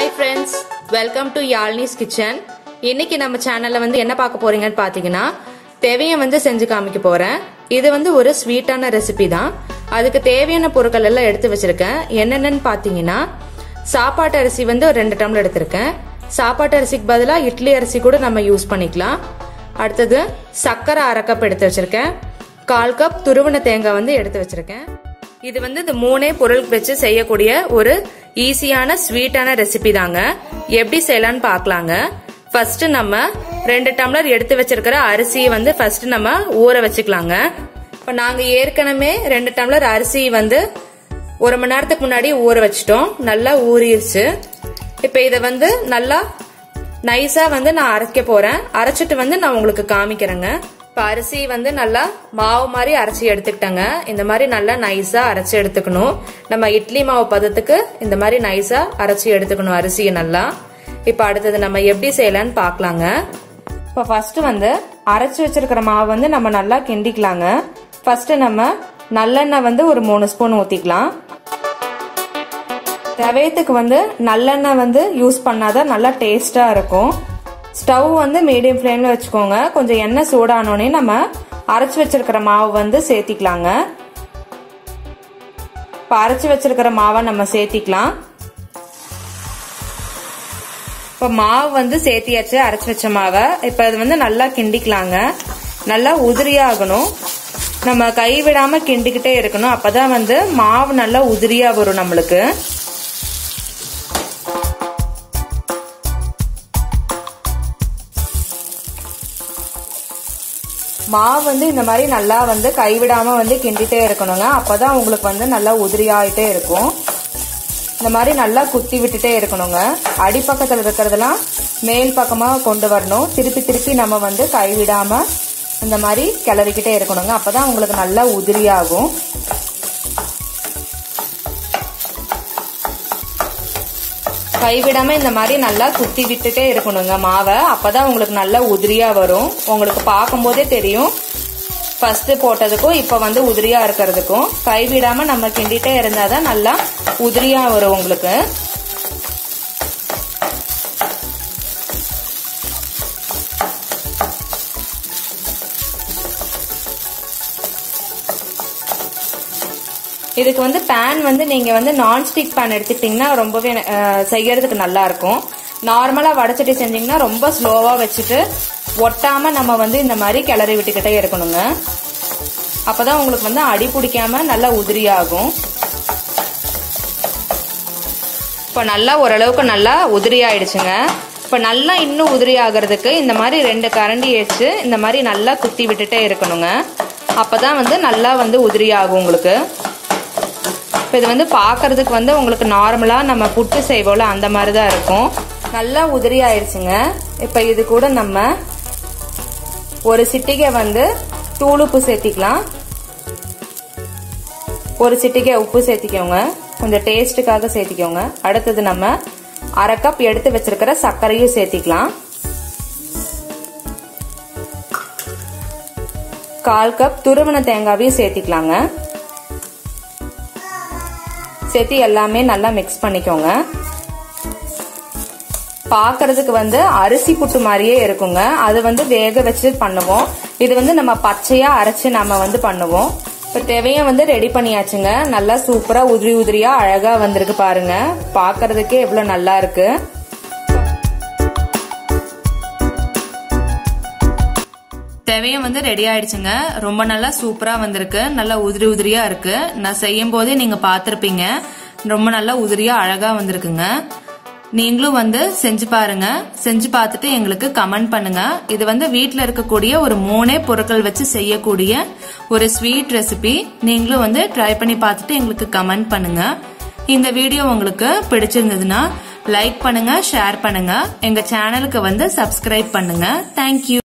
hi friends welcome to Yazhini's kitchen இன்னைக்கு நம்ம சேனல்ல வந்து என்ன பார்க்க போறீங்கன்னு பார்த்தீங்கன்னா தேவையம் வந்து செஞ்சு காமிக்க போறேன் இது வந்து ஒரு ஸ்வீட்டான ரெசிபி தான் அதுக்கு தேவையான பொருட்கள் எல்லாம் எடுத்து வச்சிருக்கேன் என்னென்னன்னு பார்த்தீங்கன்னா சாப்பாட்டு அரிசி வந்து ஒரு ரெண்டு டம்ளர் எடுத்திருக்கேன் சாப்பாட்டு அரிசிக்கு பதிலாக இட்லி அரிசி கூட நம்ம யூஸ் பண்ணிக்கலாம் அடுத்தது சர்க்கரை அரை கப் எடுத்து வச்சிருக்கேன் கால் கப் துருவன தேங்காய் வந்து எடுத்து வச்சிருக்கேன் இது வந்து இந்த மூணே பொருள் வச்சு செய்யக்கூடிய ஒரு ஈஸியான ஸ்வீட்டான ரெசிபி தாங்க எப்படி செய்யலாம்னு பார்க்கலாங்க ஃபர்ஸ்ட் நம்ம ரெண்டு டம்ளர் எடுத்து வச்சிருக்கிற அரிசியை வந்து ஃபர்ஸ்ட் நம்ம ஊற வச்சுக்கலாங்க இப்போ நாங்க ஏற்கனவே ரெண்டு டம்ளர் அரிசி வந்து ஒரு மணி நேரத்துக்கு முன்னாடி ஊற வச்சிட்டோம் நல்லா ஊறிடுச்சு இப்போ இதை வந்து நல்லா நைஸா வந்து நான் அரைக்க போறேன் அரைச்சிட்டு வந்து நான் உங்களுக்கு காமிக்கிறேங்க இப்போ அரிசி வந்து நல்லா மாவு மாதிரி அரைச்சி எடுத்துக்கிட்டேங்க இந்த மாதிரி நல்லா நைஸா அரைச்சி எடுத்துக்கணும் நம்ம இட்லி மாவு பதத்துக்கு இந்த மாதிரி நைஸா அரைச்சி எடுத்துக்கணும் அரிசியை நல்லா இப்போ அடுத்தது நம்ம எப்படி செய்யலாம்னு பார்க்கலாங்க இப்போ ஃபர்ஸ்ட் வந்து அரைச்சி வச்சிருக்கிற மாவு வந்து நம்ம நல்லா கிண்டிக்கலாங்க ஃபர்ஸ்ட் நம்ம நல்லெண்ணெய் வந்து ஒரு மூணு ஸ்பூன் ஊற்றிக்கலாம் தவையத்துக்கு வந்து நல்லெண்ணெய் வந்து யூஸ் பண்ணாதான் நல்லா டேஸ்டாக இருக்கும் ஸ்டவ் வந்து மீடியம் ஃப்ளேமில் வச்சுக்கோங்க கொஞ்சம் எண்ணெய் சூடானோடனே நம்ம அரைச்சி வச்சிருக்கிற மாவு வந்து சேர்த்திக்கலாங்க இப்போ அரைச்சி வச்சிருக்கிற மாவை நம்ம சேர்த்திக்கலாம் இப்போ மாவு வந்து சேர்த்தியாச்சு அரைச்சி வச்ச மாவை இப்போ அது வந்து நல்லா கிண்டிக்கலாங்க நல்லா உதிரியாகணும் நம்ம கை விடாம கிண்டிக்கிட்டே இருக்கணும் அப்பதான் வந்து மாவு நல்லா உதிரியா வரும் நம்மளுக்கு மாவு வந்து இந்த மாதிரி நல்லா வந்து கைவிடாம வந்து கிண்டிட்டே இருக்கணுங்க அப்பதான் உங்களுக்கு வந்து நல்லா உதிரியாயிட்டே இருக்கும் இந்த மாதிரி நல்லா குத்தி விட்டுட்டே இருக்கணுங்க அடிப்பக்கத்தில் இருக்கிறதெல்லாம் மேல் பக்கமா கொண்டு வரணும் திருப்பி திருப்பி நம்ம வந்து கைவிடாம இந்த மாதிரி கிளறிக்கிட்டே இருக்கணுங்க அப்பதான் உங்களுக்கு நல்லா உதிரியாகும் கைவிடாம இந்த மாதிரி நல்லா குத்தி விட்டுட்டே இருக்கணுங்க மாவை அப்பதான் உங்களுக்கு நல்லா உதிரியா வரும் உங்களுக்கு பார்க்கும் போதே தெரியும் ஃபர்ஸ்ட் போட்டதுக்கும் இப்ப வந்து உதிரியா இருக்கிறதுக்கும் கைவிடாம நம்ம கிண்டிட்டே இருந்தாதான் நல்லா உதிரியா வரும் உங்களுக்கு இதுக்கு வந்து பேன் வந்து நீங்க வந்து நான்ஸ்டிக் பேன் எடுத்துக்கிட்டீங்கன்னா ரொம்பவே செய்யறதுக்கு நல்லா இருக்கும் நார்மலா வடச்சட்டி செஞ்சீங்கன்னா ரொம்ப ஸ்லோவா வச்சுட்டு ஒட்டாம நம்ம வந்து இந்த மாதிரி கிளறி விட்டுக்கிட்டே இருக்கணுங்க அப்பதான் உங்களுக்கு வந்து அடி பிடிக்காம நல்லா உதிரியாகும் இப்போ நல்லா ஓரளவுக்கு நல்லா உதிரி ஆயிடுச்சுங்க இப்போ நல்லா இன்னும் உதிரி ஆகிறதுக்கு இந்த மாதிரி ரெண்டு கரண்டி வச்சு இந்த மாதிரி நல்லா குத்தி விட்டுட்டே இருக்கணுங்க அப்பதான் வந்து நல்லா வந்து உதிரி ஆகும் உங்களுக்கு இப்போ இது வந்து பார்க்கறதுக்கு வந்து உங்களுக்கு நார்மலாக நம்ம புட்டு செய்வோம்ல அந்த மாதிரி தான் இருக்கும் நல்லா உதிரி ஆயிடுச்சுங்க இப்போ இது கூட நம்ம ஒரு சிட்டிகை வந்து தூள் உப்பு சேர்த்திக்கலாம் ஒரு சிட்டிகை உப்பு சேர்த்திக்கோங்க கொஞ்சம் டேஸ்ட்டுக்காக சேர்த்திக்கோங்க அடுத்தது நம்ம அரை கப் எடுத்து வச்சிருக்கிற சர்க்கரையும் சேர்த்திக்கலாம் கால் கப் துருவன தேங்காவையும் சேர்த்திக்கலாங்க சேர்த்து எல்லாமே நல்லா மிக்ஸ் பண்ணிக்கோங்க பாக்குறதுக்கு வந்து அரிசி புட்டு மாதிரியே இருக்குங்க அது வந்து வேக வச்சு பண்ணுவோம் இது வந்து நம்ம பச்சையா அரைச்சு நம்ம வந்து பண்ணுவோம் இப்போ தேவையும் வந்து ரெடி பண்ணியாச்சுங்க நல்லா சூப்பரா உதிரி உதிரியா அழகா வந்திருக்கு பாருங்க பாக்குறதுக்கே எவ்வளவு நல்லா இருக்கு தேவையும் வந்து ரெடி ஆயிடுச்சுங்க ரொம்ப நல்லா சூப்பரா வந்திருக்கு நல்லா உதிரி உதிரியா இருக்கு நான் செய்யும் போதே நீங்க பாத்திருப்பீங்க ரொம்ப நல்லா உதிரியா அழகா வந்திருக்குங்க நீங்களும் வந்து செஞ்சு பாருங்க செஞ்சு பார்த்துட்டு எங்களுக்கு கமெண்ட் பண்ணுங்க இது வந்து வீட்டில் இருக்கக்கூடிய ஒரு மூணே பொருட்கள் வச்சு செய்யக்கூடிய ஒரு ஸ்வீட் ரெசிபி நீங்களும் வந்து ட்ரை பண்ணி பார்த்துட்டு எங்களுக்கு கமெண்ட் பண்ணுங்க இந்த வீடியோ உங்களுக்கு பிடிச்சிருந்ததுன்னா லைக் பண்ணுங்க ஷேர் பண்ணுங்க எங்க சேனலுக்கு வந்து சப்ஸ்கிரைப் பண்ணுங்க தேங்க்யூ